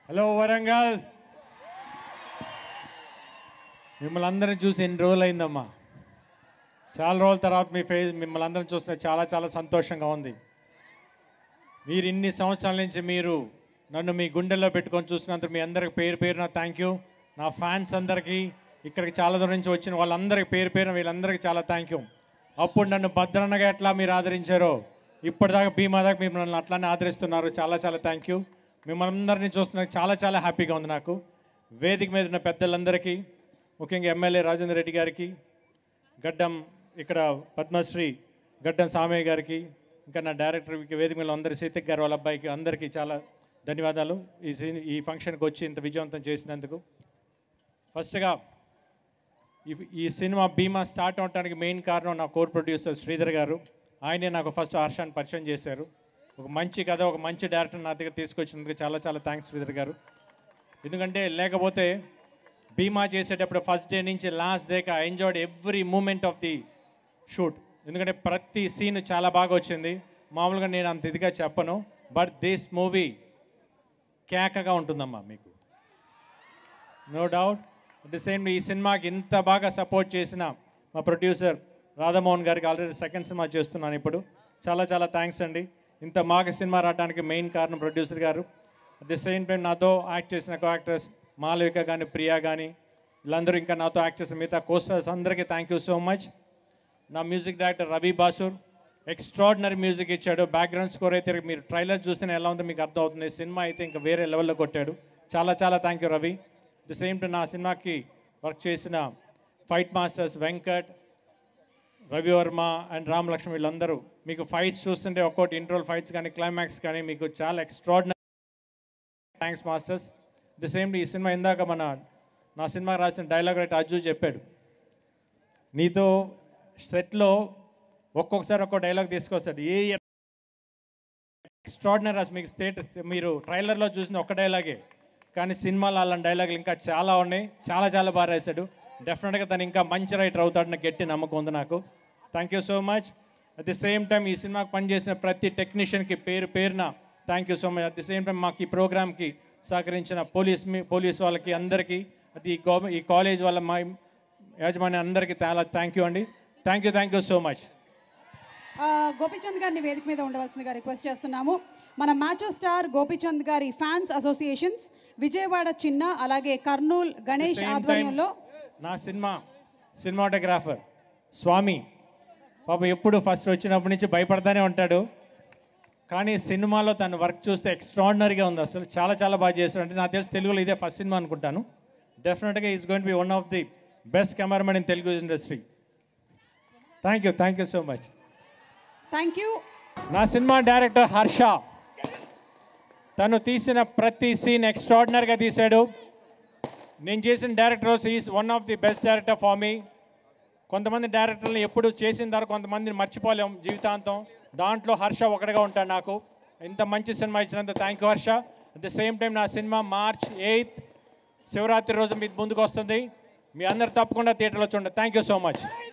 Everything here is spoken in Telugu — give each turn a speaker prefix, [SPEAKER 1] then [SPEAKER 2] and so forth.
[SPEAKER 1] హలో వరంగల్ మిమ్మల్ని అందరిని చూసి ఎన్ని రోజులు అయిందమ్మా చాలా రోజుల తర్వాత మీ ఫేస్ మిమ్మల్ని అందరిని చూస్తున్న చాలా చాలా సంతోషంగా ఉంది మీరు ఇన్ని సంవత్సరాల నుంచి మీరు నన్ను మీ గుండెల్లో పెట్టుకొని చూసినందుకు మీ అందరికి పేరు పేరున థ్యాంక్ యూ నా ఫ్యాన్స్ అందరికీ ఇక్కడికి చాలా దూరం నుంచి వచ్చిన వాళ్ళందరికీ పేరు పేరున వీళ్ళందరికీ చాలా థ్యాంక్ యూ అప్పుడు నన్ను భద్రన్నగా ఎట్లా మీరు ఆదరించారో ఇప్పటిదాకా భీమా దాకా మిమ్మల్ని అట్లానే ఆదరిస్తున్నారు చాలా చాలా థ్యాంక్ యూ మిమ్మల్ని అందరినీ చూస్తున్నా చాలా చాలా హ్యాపీగా ఉంది నాకు వేదిక మీద ఉన్న పెద్దలందరికీ ముఖ్యంగా ఎమ్మెల్యే రాజేంద్ర రెడ్డి గారికి గడ్డం ఇక్కడ పద్మశ్రీ గడ్డం సామయ్య గారికి ఇంకా నా డైరెక్టర్ వేదిక మీద అందరి సీతక్ గారు వాళ్ళ అబ్బాయికి అందరికీ చాలా ధన్యవాదాలు ఈ సీన్ ఈ ఫంక్షన్కి వచ్చి ఇంత విజయవంతం చేసినందుకు ఫస్ట్గా ఈ ఈ సినిమా బీమా స్టార్ట్ అవడానికి మెయిన్ కారణం నా కోర్ ప్రొడ్యూసర్ శ్రీధర్ గారు ఆయనే నాకు ఫస్ట్ హర్షాన్ని పరిచయం చేశారు ఒక మంచి కథ ఒక మంచి డైరెక్టర్ నా దగ్గర తీసుకొచ్చినందుకు చాలా చాలా థ్యాంక్స్ శ్రీధర్ గారు ఎందుకంటే లేకపోతే బీమా చేసేటప్పుడు ఫస్ట్ డే నుంచి లాస్ట్ డేకి I enjoyed every moment of the shoot ఎందుకంటే ప్రతి సీన్ చాలా బాగా వచ్చింది మామూలుగా నేను అంత ఇదిగా చెప్పను బట్ దిస్ మూవీ కేకగా ఉంటుందమ్మా మీకు no doubt at the same ఈ సినిమాకి ఇంత బాగా సపోర్ట్ చేసిన మా ప్రొడ్యూసర్ రాధామోహన్ గారికి ఆల్రెడీ సెకండ్ సినిమా చేస్తున్నాను ఇప్పుడు చాలా చాలా థ్యాంక్స్ అండి ఇంత బాగా సినిమా రావడానికి మెయిన్ కారణం ప్రొడ్యూసర్ గారు అట్ ది సేమ్ టైం నాతో యాక్ట్ చేసిన కో యాక్టర్స్ మాలవిక కానీ ప్రియా కానీ వీళ్ళందరూ ఇంకా నాతో యాక్ట్ చేసిన మిగతా కోస్టర్స్ అందరికీ థ్యాంక్ యూ సో మచ్ నా music director Ravi Basrur extraordinary music ఇచ్చాడు బ్యాక్గ్రౌండ్ స్కోర్ అయితే మీరు ట్రైలర్ చూస్తేనే ఎలా ఉందో మీకు అర్థం అవుతుంది సినిమా అయితే ఇంకా వేరే లెవెల్లో కొట్టాడు చాలా చాలా thank you Ravi the same to నా సినిమాకి వర్క్ చేసిన fight masters Venkat Ravi Varma and Ram Laxman వీళ్ళందరూ మీకు ఫైట్స్ చూస్తుంటే ఒక్కోటి ఇంట్రోల్ ఫైట్స్ కానీ క్లైమాక్స్ కానీ మీకు చాలా extraordinary thanks masters the same ఈ సినిమా ఇందాక మన నా సినిమా రాసిన డైలాగ్ రైట్ అజ్జు చెప్పాడు నీతో సెట్లో ఒక్కొక్కసారి ఒక్కో డైలాగ్ తీసుకొస్తాడు ఏ ఎక్స్ట్రాడినరీ రాసి మీకు స్టేట్ మీరు ట్రైలర్లో చూసిన ఒక్క డైలాగే కానీ సినిమాలో అలాంటి డైలాగులు ఇంకా చాలా ఉన్నాయి చాలా చాలా బాగా రాశాడు డెఫినెట్గా తను ఇంకా మంచి రైటర్ అవుతాడని గట్టి నమ్మకం ఉంది నాకు thank you so much at the same time ఈ సినిమాకి పనిచేసిన ప్రతి టెక్నీషియన్కి పేరు పేరున thank you so much at the same time మాకు ఈ ప్రోగ్రామ్కి సహకరించిన పోలీస్ మీ పోలీస్ వాళ్ళకి అందరికీ అది ఈ గవ ఈ కాలేజ్ వాళ్ళ మా యాజమాన్యం అందరికీ చాలా థ్యాంక్ యూ అండి thank you thank you so much
[SPEAKER 2] ఆ, గోపీచంద్ గారిని వేదిక మీద ఉండవలసిందిగా రిక్వెస్ట్ చేస్తున్నాము మన మ్యాచో స్టార్ గోపీచంద్ గారి ఫ్యాన్స్ అసోసియేషన్స్ విజయవాడ చిన్న అలాగే కర్నూల్ గణేష్
[SPEAKER 1] Same time,
[SPEAKER 2] ఆధ్వర్యంలో
[SPEAKER 1] నా సినిమా సినిమాటోగ్రాఫర్ స్వామి పాప ఎప్పుడు ఫస్ట్ వచ్చినప్పటి నుంచి భయపడతానే ఉంటాడు కానీ సినిమాలో తన వర్క్ చూస్తే ఎక్స్ట్రాడినరీగా ఉంది అసలు చాలా చాలా బాగా చేశాడు అంటే నాకు తెలిసి తెలుగులో ఇదే ఫస్ట్ సినిమా అనుకుంటాను డెఫినెట్గా is going be one of the best cameraman in Telugu industry thank you thank you so much
[SPEAKER 2] thank you
[SPEAKER 1] నా సినిమా డైరెక్టర్ హర్ష తను తీసిన ప్రతి సీన్ ఎక్స్ట్రాడినరీగా తీశాడు నేను చేసిన directors is one of the best director for me కొంతమంది డైరెక్టర్లు ఎప్పుడు చేసిన తర్వాత కొంతమందిని మర్చిపోలేం జీవితాంతం దాంట్లో హర్ష ఒకటిగా ఉంటాడు నాకు ఇంత మంచి సినిమా ఇచ్చినందుకు thank you Harsha at the same time నా సినిమా మార్చ్ ఎయిత్ శివరాత్రి రోజు మీ ముందుకు వస్తుంది మీ అందరు తప్పకుండా థియేటర్లో చూడండి థ్యాంక్ యూ సో మచ్